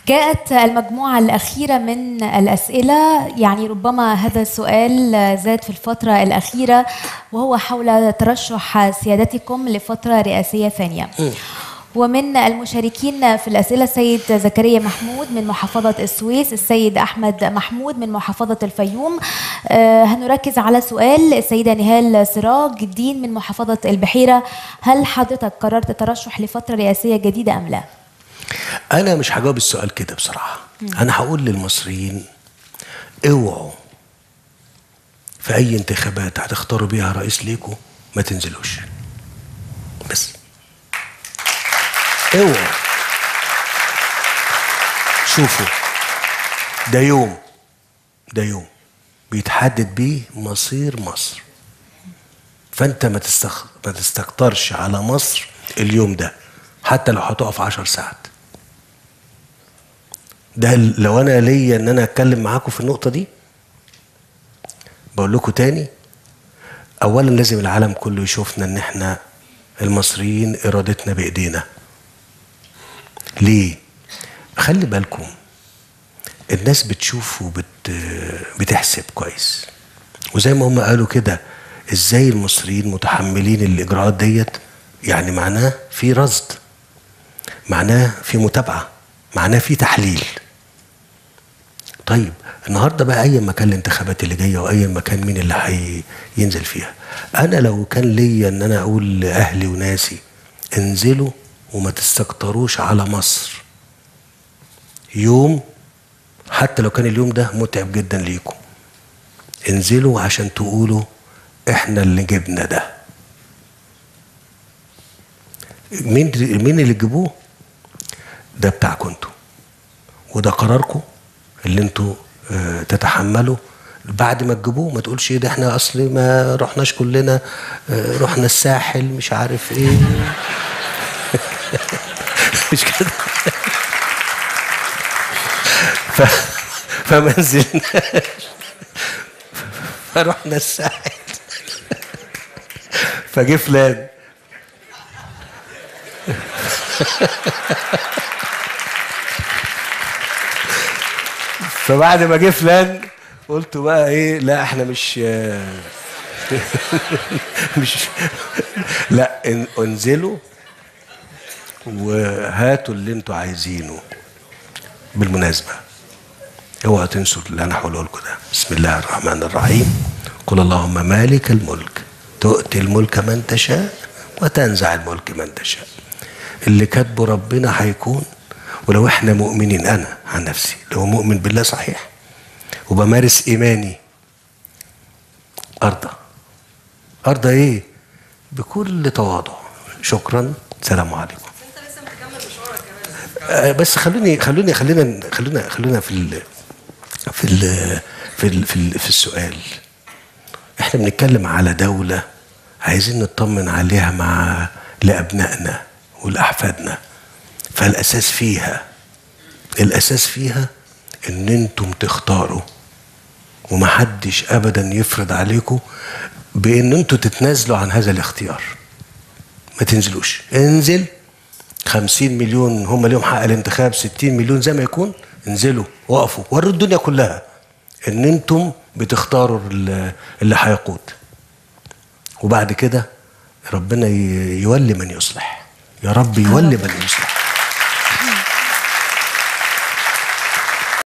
جاءت المجموعة الأخيرة من الأسئلة يعني ربما هذا السؤال زاد في الفترة الأخيرة وهو حول ترشح سيادتكم لفترة رئاسية ثانية ومن المشاركين في الأسئلة السيد زكريا محمود من محافظة السويس السيد أحمد محمود من محافظة الفيوم آه، هنركز على سؤال السيدة نهال سراج الدين من محافظة البحيرة هل حضرتك قررت الترشح لفترة رئاسية جديدة أم لا؟ انا مش هجاوب السؤال كده بصراحه انا هقول للمصريين اوعوا في اي انتخابات هتختاروا بيها رئيس ليكوا ما تنزلوش بس اوعوا شوفوا ده يوم ده يوم بيتحدد بيه مصير مصر فانت ما تستخ... ما تستكترش على مصر اليوم ده حتى لو هتقف عشر ساعات ده لو انا ليا ان انا اتكلم معاكم في النقطه دي بقول لكم تاني اولا لازم العالم كله يشوفنا ان احنا المصريين ارادتنا بايدينا ليه خلي بالكم الناس بتشوف وبت بتحسب كويس وزي ما هم قالوا كده ازاي المصريين متحملين الاجراءات ديت يعني معناه في رصد معناه في متابعه معناه في تحليل طيب النهارده بقى اي مكان الانتخابات اللي جايه واي مكان مين اللي هينزل فيها انا لو كان ليا ان انا اقول لاهلي وناسي انزلوا وما تستكتروش على مصر يوم حتى لو كان اليوم ده متعب جدا ليكم انزلوا عشان تقولوا احنا اللي جبنا ده مين مين اللي تجيبوه ده بتاعكم انتوا وده قراركم اللي انتوا اه تتحملوا بعد ما تجيبوه ما تقولش ايه ده احنا اصل ما رحناش كلنا اه رحنا الساحل مش عارف ايه مش كده ف... فما نزلناش فرحنا الساحل فجه فلان فبعد ما جه فلان قلت بقى ايه لا احنا مش مش لا انزلوا وهاتوا اللي انتوا عايزينه بالمناسبة اوعوا تنسوا اللي انا هقوله لكم ده بسم الله الرحمن الرحيم قل اللهم مالك الملك تؤتي الملك من تشاء وتنزع الملك من تشاء اللي كاتبه ربنا هيكون ولو احنا مؤمنين انا عن نفسي لو مؤمن بالله صحيح وبمارس ايماني ارضى ارضى ايه بكل تواضع شكرا سلام عليكم آه بس خلوني خلوني خلينا خلونا خلونا في ال في ال في ال في, ال في السؤال احنا بنتكلم على دولة عايزين نطمن عليها مع لأبنائنا ولأحفادنا فالأساس فيها الأساس فيها إن أنتم تختاروا ومحدش أبدا يفرض عليكم بإن أنتم تتنازلوا عن هذا الاختيار ما تنزلوش انزل خمسين مليون هم اليوم حق الانتخاب ستين مليون زي ما يكون انزلوا وقفوا وروا الدنيا كلها ان انتم بتختاروا اللي هيقود وبعد كده ربنا يولي من يصلح يا رب يولي من يصلح